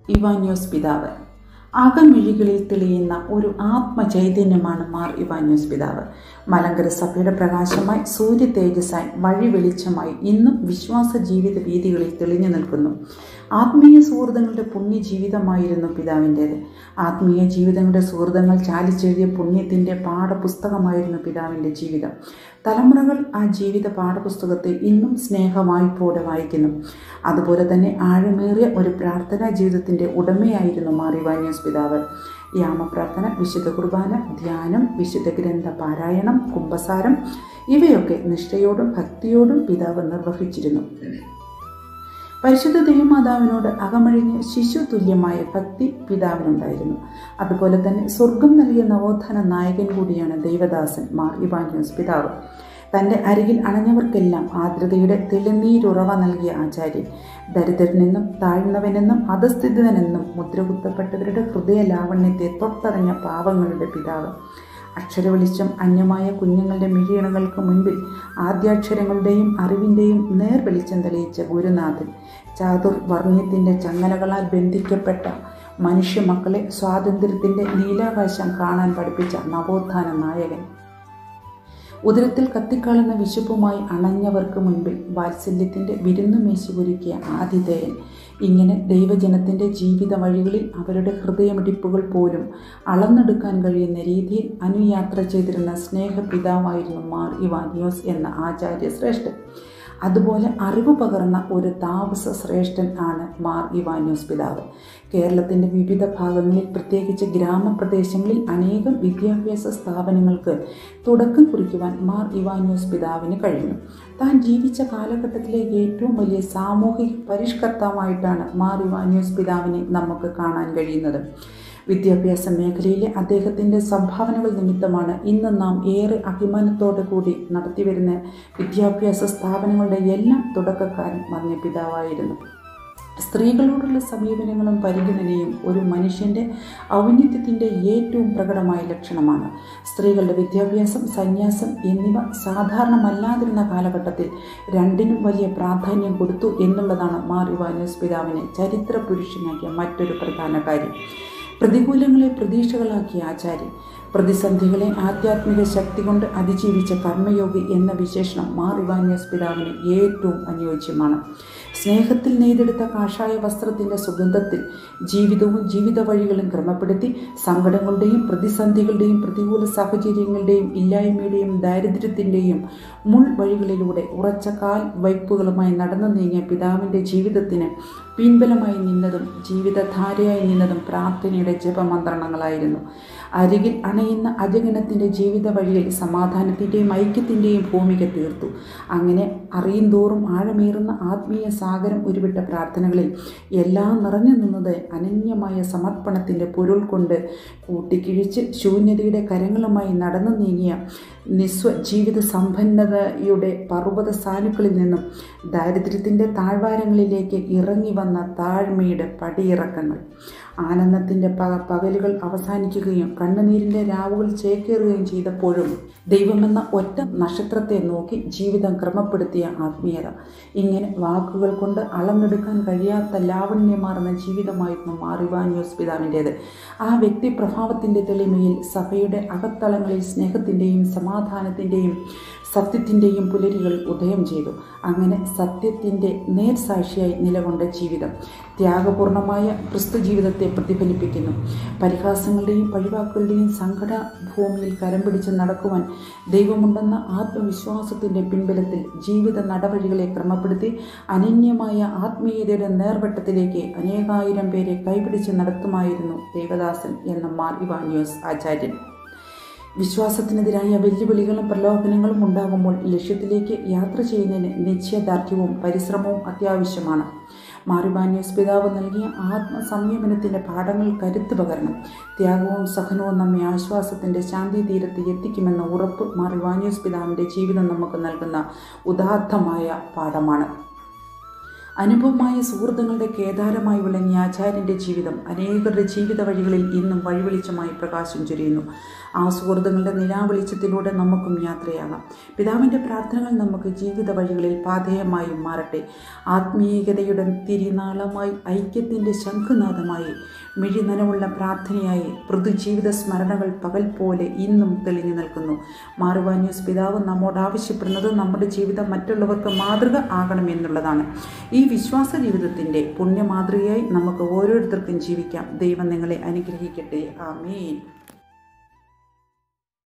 ഇവാന്യോസ് പിതാവ് അകമിഴികളിൽ തെളിയുന്ന ഒരു ആത്മചൈതന്യമാണ് മാർ ഇവാന്യോസ് പിതാവ് മലങ്കര സഭയുടെ പ്രകാശമായി സൂര്യ തേജസ്സായി വഴി വെളിച്ചമായി ഇന്നും വിശ്വാസ ജീവിത വീതികളിൽ തെളിഞ്ഞു നിൽക്കുന്നു ആത്മീയ സുഹൃതങ്ങളുടെ പുണ്യ ജീവിതമായിരുന്നു പിതാവിൻ്റേത് ആത്മീയ ജീവിതങ്ങളുടെ സുഹൃതങ്ങൾ ചാലിച്ചെഴുതിയ പുണ്യത്തിൻ്റെ പാഠപുസ്തകമായിരുന്നു പിതാവിൻ്റെ ജീവിതം തലമുറകൾ ആ ജീവിത പാഠപുസ്തകത്തെ ഇന്നും സ്നേഹവായ്പോടെ വായിക്കുന്നു അതുപോലെ തന്നെ ആഴമേറിയ ഒരു പ്രാർത്ഥനാ ജീവിതത്തിൻ്റെ ഉടമയായിരുന്നു മാറിവാന്യോസ് പിതാവ് യാമപ്രാർത്ഥന വിശുദ്ധ കുർബാന ധ്യാനം വിശുദ്ധ ഗ്രന്ഥ പാരായണം കുംഭസാരം ഇവയൊക്കെ നിഷ്ഠയോടും ഭക്തിയോടും പിതാവ് നിർവഹിച്ചിരുന്നു പരിശുദ്ധ ദേവമാതാവിനോട് അകമഴിഞ്ഞ് ശിശു തുല്യമായ ഭക്തി പിതാവിനുണ്ടായിരുന്നു അതുപോലെ തന്നെ സ്വർഗം നൽകിയ നവോത്ഥാന നായകൻ കൂടിയാണ് ദേവദാസൻ മാർ ഇവാന്യോസ് പിതാവ് തൻ്റെ അരികിൽ അണഞ്ഞവർക്കെല്ലാം ആർദ്രതയുടെ തെളിനീരുറവ നൽകിയ ആചാര്യൻ ദരിദ്രനെന്നും താഴ്ന്നവനെന്നും അധസ്ഥിതനെന്നും മുദ്രകുത്തപ്പെട്ടവരുടെ ഹൃദയ ലാവണ്യത്തെ തൊട്ടറിഞ്ഞ പാവങ്ങളുടെ പിതാവ് അക്ഷരവെളിച്ചം അന്യമായ കുഞ്ഞുങ്ങളുടെ മിഴിയണകൾക്ക് മുൻപിൽ ആദ്യാക്ഷരങ്ങളുടെയും അറിവിൻ്റെയും നേർവെളിച്ചം തെളിയിച്ച ഗുരുനാഥൻ ചാതുർവർണ്ണയത്തിൻ്റെ ചങ്ങലകളാൽ ബന്ധിക്കപ്പെട്ട മനുഷ്യ മക്കളെ സ്വാതന്ത്ര്യത്തിൻ്റെ നീലാകാശം കാണാൻ പഠിപ്പിച്ച നവോത്ഥാന നായകൻ ഉദരത്തിൽ കത്തിക്കാളുന്ന വിശുപ്പുമായി അണഞ്ഞവർക്ക് മുൻപിൽ വാത്സല്യത്തിൻ്റെ വിരുന്നുമേശി ഒരുക്കിയ ആതിഥേയൻ ഇങ്ങനെ ദൈവജനത്തിൻ്റെ ജീവിത വഴികളിൽ അവരുടെ ഹൃദയമിടിപ്പുകൾ പോലും അളന്നെടുക്കാൻ കഴിയുന്ന രീതിയിൽ അനുയാത്ര ചെയ്തിരുന്ന സ്നേഹപിതാവായിരുന്നു മാർ ഇവാനിയോസ് എന്ന ആചാര്യ ശ്രേഷ്ഠൻ അതുപോലെ അറിവ് പകർന്ന ഒരു താപസ ശ്രേഷ്ഠൻ ആണ് മാർ ഇവാന്യോസ് പിതാവ് കേരളത്തിൻ്റെ വിവിധ ഭാഗങ്ങളിൽ പ്രത്യേകിച്ച് ഗ്രാമപ്രദേശങ്ങളിൽ അനേകം വിദ്യാഭ്യാസ സ്ഥാപനങ്ങൾക്ക് തുടക്കം കുറിക്കുവാൻ മാർ ഇവാന്യോസ് പിതാവിന് കഴിഞ്ഞു താൻ ജീവിച്ച കാലഘട്ടത്തിലെ ഏറ്റവും വലിയ സാമൂഹിക പരിഷ്കർത്താവായിട്ടാണ് മാർ ഇവാന്യോസ് പിതാവിനെ നമുക്ക് കാണാൻ കഴിയുന്നത് വിദ്യാഭ്യാസ മേഖലയിലെ അദ്ദേഹത്തിൻ്റെ സംഭാവനകൾ നിമിത്തമാണ് ഇന്ന് നാം ഏറെ അഭിമാനത്തോടു കൂടി നടത്തിവരുന്ന വിദ്യാഭ്യാസ സ്ഥാപനങ്ങളുടെ എല്ലാം തുടക്കക്കാരൻ മഞ്ഞ പിതാവായിരുന്നു സ്ത്രീകളോടുള്ള സമീപനങ്ങളും പരിഗണനയും ഒരു മനുഷ്യൻ്റെ ഔന്നിത്യത്തിൻ്റെ ഏറ്റവും പ്രകടമായ ലക്ഷണമാണ് സ്ത്രീകളുടെ വിദ്യാഭ്യാസം സന്യാസം എന്നിവ സാധാരണമല്ലാതിരുന്ന കാലഘട്ടത്തിൽ രണ്ടിനും വലിയ പ്രാധാന്യം കൊടുത്തു എന്നുള്ളതാണ് മാർ ഇവാനോസ് പിതാവിനെ ചരിത്ര പുരുഷനാക്കിയ മറ്റൊരു പ്രധാന കാര്യം പ്രതികൂലങ്ങളെ പ്രതീക്ഷകളാക്കിയ ആചാര്യൻ പ്രതിസന്ധികളെ ആധ്യാത്മിക ശക്തി കൊണ്ട് അതിജീവിച്ച കർമ്മയോഗി എന്ന വിശേഷണം മാർ ഇവാന്യസ് പിതാവിന് ഏറ്റവും അനുയോജ്യമാണ് സ്നേഹത്തിൽ നെയ്തെടുത്ത കാഷായ വസ്ത്രത്തിൻ്റെ സുഗന്ധത്തിൽ ജീവിതവും ജീവിത വഴികളും ക്രമപ്പെടുത്തി സങ്കടങ്ങളുടെയും പ്രതിസന്ധികളുടെയും പ്രതികൂല സാഹചര്യങ്ങളുടെയും ഇല്ലായ്മയുടെയും ദാരിദ്ര്യത്തിൻ്റെയും മുൾ വഴികളിലൂടെ ഉറച്ച കാൽ വയ്പ്പുകളുമായി നടന്നു നീങ്ങിയ പിതാവിൻ്റെ ജീവിതത്തിന് പിൻബലമായി നിന്നതും ജീവിതധാരയായി നിന്നതും പ്രാർത്ഥനയുടെ ജപമന്ത്രണങ്ങളായിരുന്നു അരികിൽ അണയുന്ന അജഗണത്തിൻ്റെ ജീവിത വഴിയിൽ സമാധാനത്തിൻ്റെയും ഐക്യത്തിൻ്റെയും ഭൂമിക തീർത്തു അങ്ങനെ അറിയും തോറും ആഴമേറുന്ന ആത്മീയ സാഗരം ഉരുവിട്ട പ്രാർത്ഥനകളിൽ എല്ലാം നിറഞ്ഞു നിന്നത് അനന്യമായ സമർപ്പണത്തിൻ്റെ പൊരുൾ കൊണ്ട് കൂട്ടിക്കിഴിച്ച് ശൂന്യതയുടെ കരങ്ങളുമായി നടന്നു നീങ്ങിയ നിസ്വ ജീവിത സമ്പന്നതയുടെ പർവ്വത സാനുക്കളിൽ നിന്നും ദാരിദ്ര്യത്തിൻ്റെ താഴ്വാരങ്ങളിലേക്ക് ഇറങ്ങി വന്ന താഴ്മയുടെ പടിയിറക്കങ്ങൾ ആനന്ദത്തിൻ്റെ പ പകലുകൾ അവസാനിക്കുകയും കണ്ണുനീരിൻ്റെ രാവുകൾ ചേക്കേറുകയും ചെയ്തപ്പോഴും ദൈവമെന്ന ഒറ്റ നക്ഷത്രത്തെ നോക്കി ജീവിതം ക്രമപ്പെടുത്തിയ ആത്മീയത ഇങ്ങനെ വാക്കുകൾ കൊണ്ട് അളന്നെടുക്കാൻ കഴിയാത്ത ലാവണ്യമാർന്ന ജീവിതമായിരുന്നു മാറിവാന്യോസ് പിതാവിൻ്റേത് ആ വ്യക്തി പ്രഭാവത്തിൻ്റെ തെളിമയിൽ സഭയുടെ അകത്തളങ്ങളിൽ സ്നേഹത്തിൻ്റെയും സമാധാനത്തിൻ്റെയും സത്യത്തിൻ്റെയും പുലരികൾ ഉദയം ചെയ്തു അങ്ങനെ സത്യത്തിൻ്റെ നേർസാക്ഷിയായി നിലകൊണ്ട ജീവിതം ത്യാഗപൂർണമായ ക്രിസ്തു ജീവിതത്തെ പ്രതിഫലിപ്പിക്കുന്നു പരിഹാസങ്ങളുടെയും പഴിവാക്കുകളുടെയും സങ്കട ഭൂമിയിൽ കരം പിടിച്ച് നടക്കുവാൻ ദൈവമുണ്ടെന്ന ആത്മവിശ്വാസത്തിൻ്റെ പിൻബലത്തിൽ ജീവിത നടവഴികളെ ക്രമപ്പെടുത്തി അനന്യമായ ആത്മീയതയുടെ നേർവട്ടത്തിലേക്ക് അനേകായിരം പേരെ കൈപിടിച്ച് നടത്തുമായിരുന്നു ദേവദാസൻ എന്ന മാർ ഇവാനിയോസ് ആചാര്യൻ വിശ്വാസത്തിനെതിരായ വെല്ലുവിളികളും പ്രലോഭനങ്ങളും ഉണ്ടാകുമ്പോൾ ലക്ഷ്യത്തിലേക്ക് യാത്ര ചെയ്യുന്നതിന് നിശ്ചയദാർഢ്യവും പരിശ്രമവും അത്യാവശ്യമാണ് മാറിബാന്യോസ് പിതാവ് നൽകിയ ആത്മസംയമനത്തിൻ്റെ പാഠങ്ങൾ കരുത്ത് പകരണം ത്യാഗവും സഹനവും നമ്മെ ആശ്വാസത്തിൻ്റെ ശാന്തി തീരത്ത് എത്തിക്കുമെന്ന ഉറപ്പ് മാറിവാന്യോസ് പിതാവിൻ്റെ ജീവിതം നമുക്ക് നൽകുന്ന ഉദാത്തമായ പാഠമാണ് അനുഭവമായ സുഹൃത്തുക്കളുടെ കേദാരമായി വിളങ്ങിയ ആചാര്യൻ്റെ ജീവിതം അനേകരുടെ ജീവിത വഴികളിൽ ഇന്നും വഴിവെളിച്ചമായി പ്രകാശം ചൊരിയുന്നു ആ സുഹൃത്തുക്കളുടെ നിലാവെളിച്ചത്തിലൂടെ നമുക്കും യാത്രയാകാം പിതാവിൻ്റെ പ്രാർത്ഥനകൾ നമുക്ക് ജീവിത വഴികളിൽ പാധേയമായും മാറട്ടെ ആത്മീയതയുടെ തിരിനാളമായി ഐക്യത്തിൻ്റെ ശംഖുനാഥമായി മിഴി നനവുള്ള പ്രാർത്ഥനയായി പൃഥുജീവിത സ്മരണകൾ പകൽ പോലെ ഇന്നും തെളിഞ്ഞു നിൽക്കുന്നു മാറുവാന്യൂസ് പിതാവ് നമ്മോട് ആവശ്യപ്പെടുന്നത് നമ്മുടെ ജീവിതം മറ്റുള്ളവർക്ക് മാതൃക ആകണമെന്നുള്ളതാണ് ഈ വിശ്വാസ ജീവിതത്തിൻ്റെ പുണ്യമാതൃകയായി നമുക്ക് ഓരോരുത്തർക്കും ജീവിക്കാം ദൈവം നിങ്ങളെ അനുഗ്രഹിക്കട്ടെ ആമേൻ